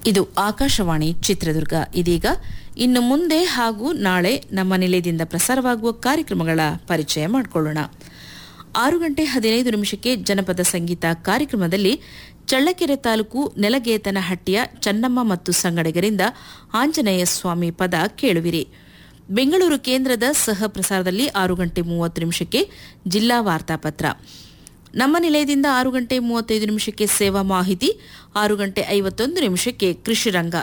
ಇದು ಆಕಾಶವಾಣಿ ಚಿತ್ರದುರ್ಗ ಇದೀಗ ಇನ್ನು ಮುಂದೆ ಹಾಗೂ ನಾಳೆ ನಮ್ಮ ನಿಲಯದಿಂದ ಪ್ರಸಾರವಾಗುವ ಕಾರ್ಯಕ್ರಮಗಳ ಪರಿಚಯ ಮಾಡಿಕೊಳ್ಳೋಣ ಆರು ಗಂಟೆ ಹದಿನೈದು ನಿಮಿಷಕ್ಕೆ ಜನಪದ ಸಂಗೀತ ಕಾರ್ಯಕ್ರಮದಲ್ಲಿ ಚಳ್ಳಕೆರೆ ತಾಲೂಕು ನೆಲಗೇತನಹಟ್ಟಿಯ ಚನ್ನಮ್ಮ ಮತ್ತು ಸಂಗಡಿಗರಿಂದ ಆಂಜನೇಯ ಸ್ವಾಮಿ ಪದ ಕೇಳುವಿರಿ ಬೆಂಗಳೂರು ಕೇಂದ್ರದ ಸಹ ಪ್ರಸಾರದಲ್ಲಿ ಆರು ಗಂಟೆ ಮೂವತ್ತು ನಿಮಿಷಕ್ಕೆ ಜಿಲ್ಲಾ ವಾರ್ತಾಪತ್ರ ನಮ್ಮ ನಿಲಯದಿಂದ ಆರು ಗಂಟೆ ಮೂವತ್ತೈದು ನಿಮಿಷಕ್ಕೆ ಸೇವಾ ಮಾಹಿತಿ ಆರು ಗಂಟೆ ಐವತ್ತೊಂದು ನಿಮಿಷಕ್ಕೆ ಕೃಷಿ ರಂಗ